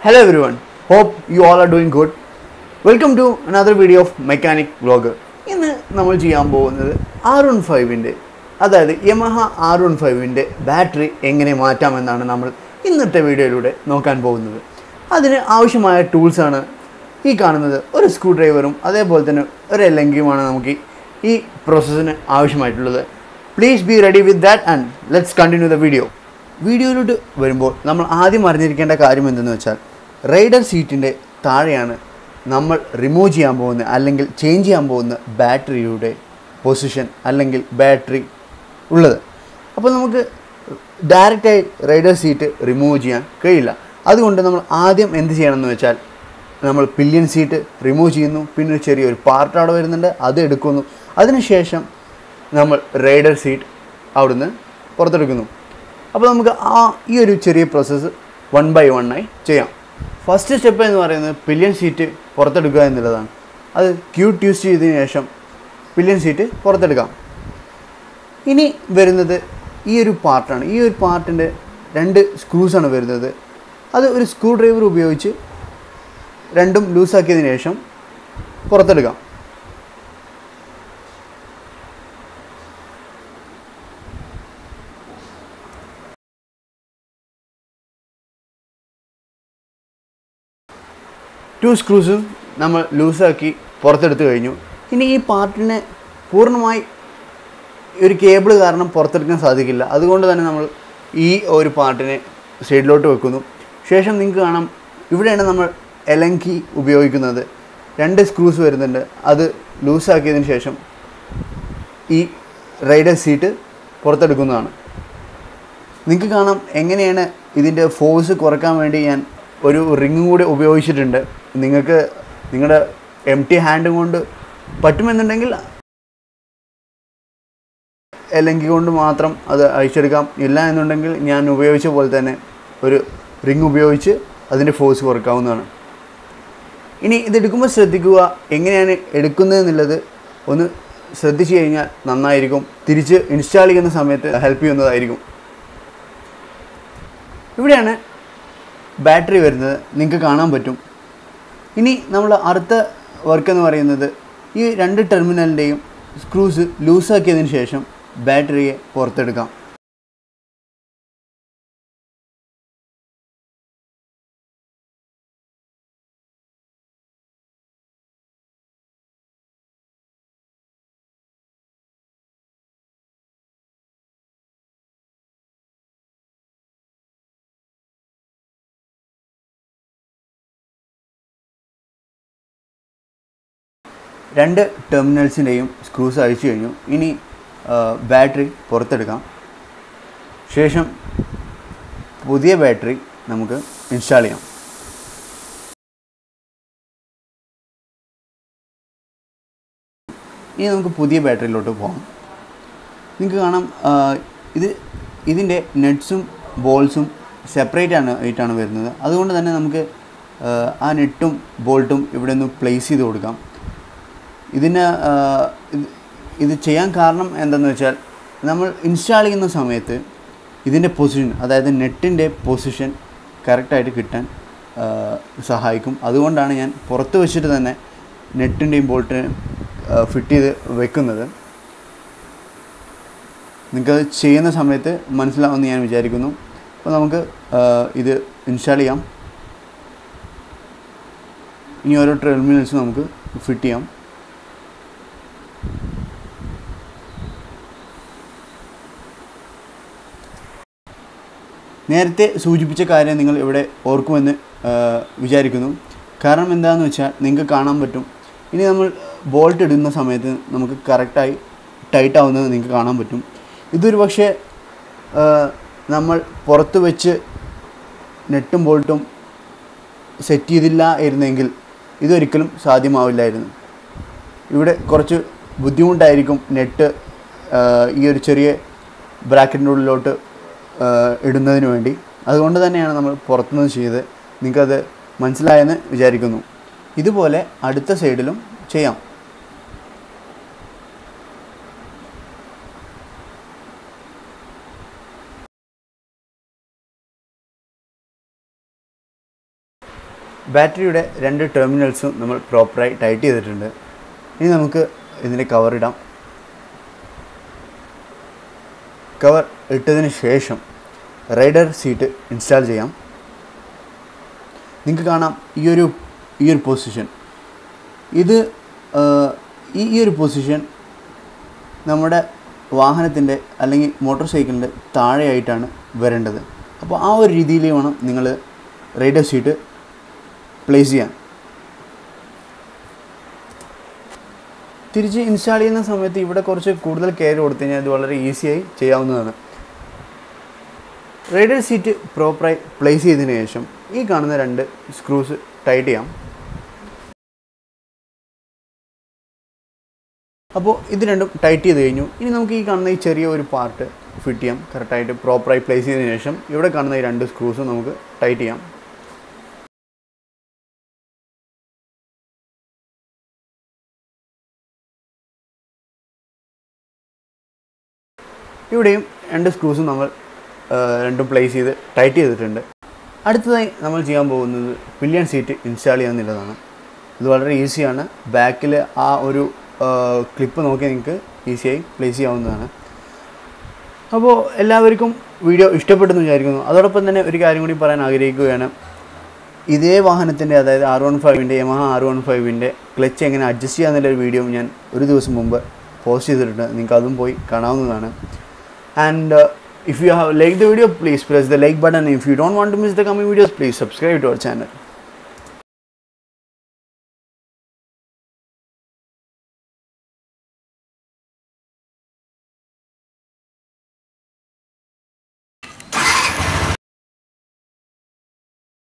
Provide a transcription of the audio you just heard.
Hello everyone, hope you all are doing good. Welcome to another video of mechanic vlog ഇന്ന് നമ്മൾ ചെയ്യാൻ പോകുന്നത് R one ഫൈവിൻ്റെ അതായത് യമഹ ആർ വൺ ഫൈവിൻ്റെ ബാറ്ററി എങ്ങനെ മാറ്റാമെന്നാണ് നമ്മൾ ഇന്നത്തെ വീഡിയോയിലൂടെ നോക്കാൻ പോകുന്നത് അതിന് ആവശ്യമായ ടൂൾസാണ് ഈ കാണുന്നത് ഒരു സ്ക്രൂ ഡ്രൈവറും അതേപോലെ തന്നെ ഒരു എല്ലെങ്കിയുമാണ് നമുക്ക് ഈ പ്രോസസ്സിന് ആവശ്യമായിട്ടുള്ളത് please be ready with that and let's continue the video വീഡിയോയിലോട്ട് വരുമ്പോൾ നമ്മൾ ആദ്യം അറിഞ്ഞിരിക്കേണ്ട കാര്യം എന്തെന്ന് വെച്ചാൽ റൈഡർ സീറ്റിൻ്റെ താഴെയാണ് നമ്മൾ റിമൂവ് ചെയ്യാൻ പോകുന്ന അല്ലെങ്കിൽ ചേഞ്ച് ചെയ്യാൻ പോകുന്ന ബാറ്ററിയുടെ പൊസിഷൻ അല്ലെങ്കിൽ ബാറ്ററി ഉള്ളത് അപ്പോൾ നമുക്ക് ഡയറക്റ്റായി റൈഡർ സീറ്റ് റിമൂവ് ചെയ്യാൻ കഴിയില്ല അതുകൊണ്ട് നമ്മൾ ആദ്യം എന്ത് ചെയ്യണമെന്ന് വെച്ചാൽ നമ്മൾ പില്യൻ സീറ്റ് റിമൂവ് ചെയ്യുന്നു പിന്നെ ഒരു ചെറിയൊരു പാർട്ട് അവിടെ വരുന്നുണ്ട് അത് എടുക്കുന്നു അതിനുശേഷം നമ്മൾ റൈഡർ സീറ്റ് അവിടുന്ന് പുറത്തെടുക്കുന്നു അപ്പോൾ നമുക്ക് ആ ഈ ഒരു ചെറിയ പ്രോസസ്സ് വൺ ബൈ വൺ ആയി ചെയ്യാം ഫസ്റ്റ് സ്റ്റെപ്പ് എന്ന് പറയുന്നത് പില്യൻ സീറ്റ് പുറത്തെടുക്കുക എന്നുള്ളതാണ് അത് ക്യൂ ട്യൂസ്റ്റ് ചെയ്തതിന് ശേഷം പില്യൻ സീറ്റ് പുറത്തെടുക്കാം ഇനി വരുന്നത് ഈ ഒരു പാർട്ടാണ് ഈ ഒരു പാർട്ടിൻ്റെ രണ്ട് സ്ക്രൂസാണ് വരുന്നത് അത് ഒരു സ്ക്രൂ ഡ്രൈവർ ഉപയോഗിച്ച് രണ്ടും ലൂസാക്കിയതിന് ശേഷം പുറത്തെടുക്കാം ടു സ്ക്രൂസും നമ്മൾ ലൂസാക്കി പുറത്തെടുത്ത് കഴിഞ്ഞു ഇനി ഈ പാർട്ടിനെ പൂർണ്ണമായി ഒരു കേബിൾ കാരണം പുറത്തെടുക്കാൻ സാധിക്കില്ല അതുകൊണ്ട് തന്നെ നമ്മൾ ഈ ഒരു പാർട്ടിനെ സൈഡിലോട്ട് വെക്കുന്നു ശേഷം നിങ്ങൾക്ക് കാണാം ഇവിടെയാണ് നമ്മൾ എലങ്കി ഉപയോഗിക്കുന്നത് രണ്ട് സ്ക്രൂസ് വരുന്നുണ്ട് അത് ലൂസാക്കിയതിന് ശേഷം ഈ റൈഡർ സീറ്റ് പുറത്തെടുക്കുന്നതാണ് നിങ്ങൾക്ക് കാണാം എങ്ങനെയാണ് ഇതിൻ്റെ ഫോഴ്സ് കുറക്കാൻ വേണ്ടി ഞാൻ ഒരു റിങ്ങും കൂടി ഉപയോഗിച്ചിട്ടുണ്ട് നിങ്ങൾക്ക് നിങ്ങളുടെ എം ടി ഹാൻഡും കൊണ്ട് പറ്റുമെന്നുണ്ടെങ്കിൽ അല്ലെങ്കിൽ കൊണ്ട് മാത്രം അത് അഴിച്ചെടുക്കാം ഇല്ല എന്നുണ്ടെങ്കിൽ ഞാൻ ഉപയോഗിച്ച പോലെ തന്നെ ഒരു റിങ് ഉപയോഗിച്ച് അതിൻ്റെ ഫോഴ്സ് കുറക്കാവുന്നതാണ് ഇനി ഇതെടുക്കുമ്പോൾ ശ്രദ്ധിക്കുക എങ്ങനെയാണ് എടുക്കുന്നതെന്നുള്ളത് ഒന്ന് ശ്രദ്ധിച്ചു കഴിഞ്ഞാൽ നന്നായിരിക്കും തിരിച്ച് ഇൻസ്റ്റാൾ ചെയ്യുന്ന സമയത്ത് ഹെൽപ്പ് ചെയ്യുന്നതായിരിക്കും ഇവിടെയാണ് ബാറ്ററി വരുന്നത് നിങ്ങൾക്ക് കാണാൻ പറ്റും ഇനി നമ്മൾ അടുത്ത വർക്ക് എന്ന് പറയുന്നത് ഈ രണ്ട് ടെർമിനലിൻ്റെയും സ്ക്രൂസ് ലൂസാക്കിയതിന് ശേഷം ബാറ്ററിയെ പുറത്തെടുക്കാം രണ്ട് ടെർമിനൽസിൻ്റെയും സ്ക്രൂസ് അഴിച്ചു കഴിഞ്ഞു ഇനി ബാറ്ററി പുറത്തെടുക്കാം ശേഷം പുതിയ ബാറ്ററി നമുക്ക് ഇൻസ്റ്റാൾ ചെയ്യാം ഇനി നമുക്ക് പുതിയ ബാറ്ററിയിലോട്ട് പോകാം നിങ്ങൾക്ക് കാണാം ആ, ഇത് ഇതിൻ്റെ നെറ്റ്സും ബോൾസും സെപ്പറേറ്റ് ആണ് ആയിട്ടാണ് വരുന്നത് അതുകൊണ്ട് തന്നെ നമുക്ക് ആ, ആ നെറ്റും ബോൾട്ടും ഇവിടെ ഒന്ന് പ്ലേസ് ചെയ്ത് കൊടുക്കാം ഇതിന് ആ, ഇത് ഇത് ചെയ്യാൻ കാരണം എന്തെന്ന് വെച്ചാൽ നമ്മൾ ഇൻസ്റ്റാൾ ചെയ്യുന്ന സമയത്ത് ഇതിൻ്റെ പൊസിഷൻ അതായത് നെറ്റിൻ്റെ പൊസിഷൻ കറക്റ്റായിട്ട് കിട്ടാൻ ആ, സഹായിക്കും അതുകൊണ്ടാണ് ഞാൻ പുറത്ത് വെച്ചിട്ട് തന്നെ നെറ്റിൻ്റെയും ബോൾട്ടിനെയും ഫിറ്റ് ചെയ്ത് വെക്കുന്നത് നിങ്ങൾക്കത് ചെയ്യുന്ന സമയത്ത് മനസ്സിലാവുമെന്ന് ഞാൻ വിചാരിക്കുന്നു അപ്പോൾ നമുക്ക് ആ, ഇത് ഇൻസ്റ്റാൾ ചെയ്യാം ഇനി ഓരോ ടെർമിനൽസും നമുക്ക് ഫിറ്റ് ചെയ്യാം നേരത്തെ സൂചിപ്പിച്ച കാര്യം നിങ്ങൾ ഇവിടെ ഓർക്കുമെന്ന് ആ, വിചാരിക്കുന്നു കാരണം എന്താണെന്ന് വെച്ചാൽ നിങ്ങൾക്ക് കാണാൻ പറ്റും ഇനി നമ്മൾ ബോൾട്ട് ഇടുന്ന സമയത്ത് നമുക്ക് കറക്റ്റായി ടൈറ്റ് ആവുന്നത് നിങ്ങൾക്ക് കാണാൻ പറ്റും ഇതൊരു പക്ഷേ ആ, നമ്മൾ പുറത്ത് വെച്ച് നെട്ടും ബോൾട്ടും സെറ്റ് ചെയ്തില്ല ഇരുന്നെങ്കിൽ ഇതൊരിക്കലും സാധ്യമാവില്ലായിരുന്നു ഇവിടെ കുറച്ച് ബുദ്ധിമുട്ടായിരിക്കും നെറ്റ് ഈ ഒരു ചെറിയ ബ്രാക്കറ്റിൻ്റെ ഉള്ളിലോട്ട് ആ, ഇടുന്നതിന് വേണ്ടി അതുകൊണ്ട് തന്നെയാണ് നമ്മൾ പുറത്തുനിന്ന് ചെയ്ത് നിങ്ങൾക്കത് മനസ്സിലായെന്ന് വിചാരിക്കുന്നു ഇതുപോലെ അടുത്ത സൈഡിലും ചെയ്യാം ബാറ്ററിയുടെ രണ്ട് ടെർമിനൽസും നമ്മൾ പ്രോപ്പറായി ടൈറ്റ് ചെയ്തിട്ടുണ്ട് ഇനി നമുക്ക് ഇതിൻ്റെ കവർ ഇടാം കവർ ഇട്ടതിന് ശേഷം റൈഡർ സീറ്റ് ഇൻസ്റ്റാൾ ചെയ്യാം നിങ്ങൾക്ക് കാണാം ഈ ഒരു ഈ ഒരു പൊസിഷൻ ഇത് ആ, ഈ ഈ ഒരു പൊസിഷൻ നമ്മുടെ വാഹനത്തിൻ്റെ അല്ലെങ്കിൽ മോട്ടോർ സൈക്കിളിൻ്റെ താഴെയായിട്ടാണ് വരേണ്ടത് അപ്പോൾ ആ ഒരു രീതിയിൽ വേണം നിങ്ങൾ റൈഡർ സീറ്റ് പ്ലേസ് ചെയ്യാൻ തിരിച്ച് ഇൻസ്റ്റാൾ ചെയ്യുന്ന സമയത്ത് ഇവിടെ കുറച്ച് കൂടുതൽ കെയർ കൊടുത്തു കഴിഞ്ഞാൽ ഇത് വളരെ ഈസിയായി ചെയ്യാവുന്നതാണ് റൈഡർ സീറ്റ് പ്രോപ്പറായി പ്ലേസ് ചെയ്തതിന് ശേഷം ഈ കാണുന്ന രണ്ട് സ്ക്രൂസ് ടൈറ്റ് ചെയ്യാം അപ്പോൾ ഇത് രണ്ടും ടൈറ്റ് ചെയ്ത് കഴിഞ്ഞു ഇനി നമുക്ക് ഈ കാണുന്ന ഈ ചെറിയ ഒരു പാർട്ട് ഫിറ്റ് ചെയ്യാം കറക്റ്റായിട്ട് പ്രോപ്പറായി പ്ലേസ് ചെയ്തതിന് ശേഷം ഇവിടെ കാണുന്ന ഈ രണ്ട് സ്ക്രൂസും നമുക്ക് ടൈറ്റ് ചെയ്യാം ഇവിടെയും രണ്ട് സ്ക്രൂസും നമ്മൾ ആ, രണ്ടും പ്ലേസ് ചെയ്ത് ടൈറ്റ് ചെയ്തിട്ടുണ്ട് അടുത്തതായി നമ്മൾ ചെയ്യാൻ പോകുന്നത് പില്ലിയൻ സീറ്റ് ഇൻസ്റ്റാൾ ചെയ്യാന്നുള്ളതാണ് ഇത് വളരെ ഈസിയാണ് ബാക്കിൽ ആ ഒരു ക്ലിപ്പ് നോക്കി നിങ്ങൾക്ക് ഈസിയായി പ്ലേസ് ചെയ്യാവുന്നതാണ് അപ്പോൾ എല്ലാവർക്കും വീഡിയോ ഇഷ്ടപ്പെട്ടെന്ന് വിചാരിക്കുന്നു അതോടൊപ്പം തന്നെ ഒരു കാര്യം കൂടി പറയാൻ ആഗ്രഹിക്കുകയാണ് ഇതേ വാഹനത്തിൻ്റെ അതായത് ആർ വൺ ഫൈവിൻ്റെ യമഹ ആർ വൺ ഫൈവിൻ്റെ ക്ലച്ച് എങ്ങനെ അഡ്ജസ്റ്റ് ചെയ്യാന്നുള്ളൊരു വീഡിയോ ഞാൻ ഒരു ദിവസം മുമ്പ് പോസ്റ്റ് ചെയ്തിട്ടുണ്ട് നിങ്ങൾക്ക് അതും പോയി കാണാവുന്നതാണ് and if you have liked the video please press the like button if you don't want to miss the coming videos please subscribe to our channel